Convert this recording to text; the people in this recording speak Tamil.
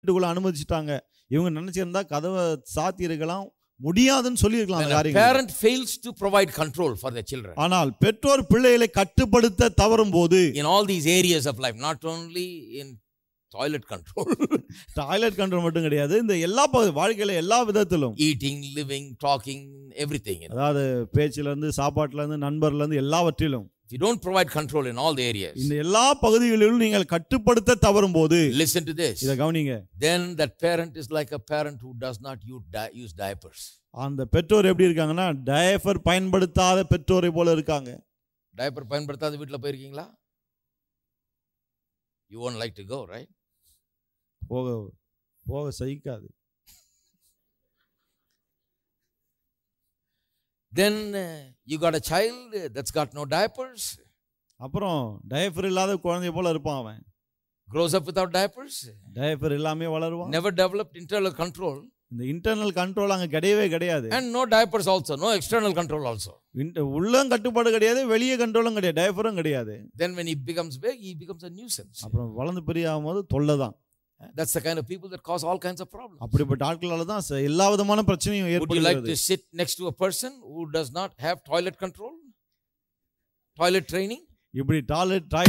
வீட்டுக்குள்ள அனுமதிச்சிட்டாங்க இவங்க நினைச்சிருந்தா கதவை சாத்தி இருக்கலாம் முடியாதுன்னு சொல்லியிருக்கலாம் When அந்த a காரியங்கள் parent fails to provide control for their children ஆனால் பெற்றோர் பிள்ளைகளை கட்டுப்படுத்த தவறும் போது in all these areas of life, not only in toilet control, toilet control மட்டும் கிடையாது இந்த எல்லா பகுதி வாழ்க்கையில எல்லா விதத்திலும் eating, living, talking, everything. you know. அதாவது பேச்சுல இருந்து சாப்பாட்டுல இருந்து நண்பர்ல இருந்து எல்லாவற்றிலும் If you don't provide control in all the areas, இந்த எல்லா பகுதிகளிலும் நீங்கள் கட்டுப்படுத்த தவறும் போது listen to this. இதை கவனிங்க Then that parent is like a parent who does not use, di- use diapers. அந்த பெற்றோர் எப்படி இருக்காங்கன்னா டயஃபர் பயன்படுத்தாத பெற்றோரை போல இருக்காங்க Diaper பயன்படுத்தாத வீட்டில் போயிருக்கீங்களா you won't like to go right போக போக சகிக்காது then you got a child that's got no diapers அப்புறம் டயஃபர் இல்லாத குழந்தைய போல இருப்பான் அவன் grows up without diapers diaper எல்லாமே வளருவான் நெவர் டெவலப்ட் இன்டர்னல் கண்ட்ரோல் இந்த இன்டர்னல் கண்ட்ரோல் அங்க கிடையவே கிடையாது and no diapers also no external control also இன்ட- உள்ளம் கட்டுப்பாடு கிடையாது வெளியே கண்ட்ரோலும் கிடையாது டயஃபரும் கிடையாது then when he becomes big he becomes a nuisance அப்புறம் வளர்ந்து பெரிய ஆகும்போது தொல்லை தான் that's the kind of people that cause all kinds of problems அப்படிப்பட்ட ஆட்களால தான் ச- எல்லா விதமான பிரச்சனையும் would you like to ஏற்படுகிறது sit next to a person who does not have toilet control toilet training இப்படி டாய்லெட்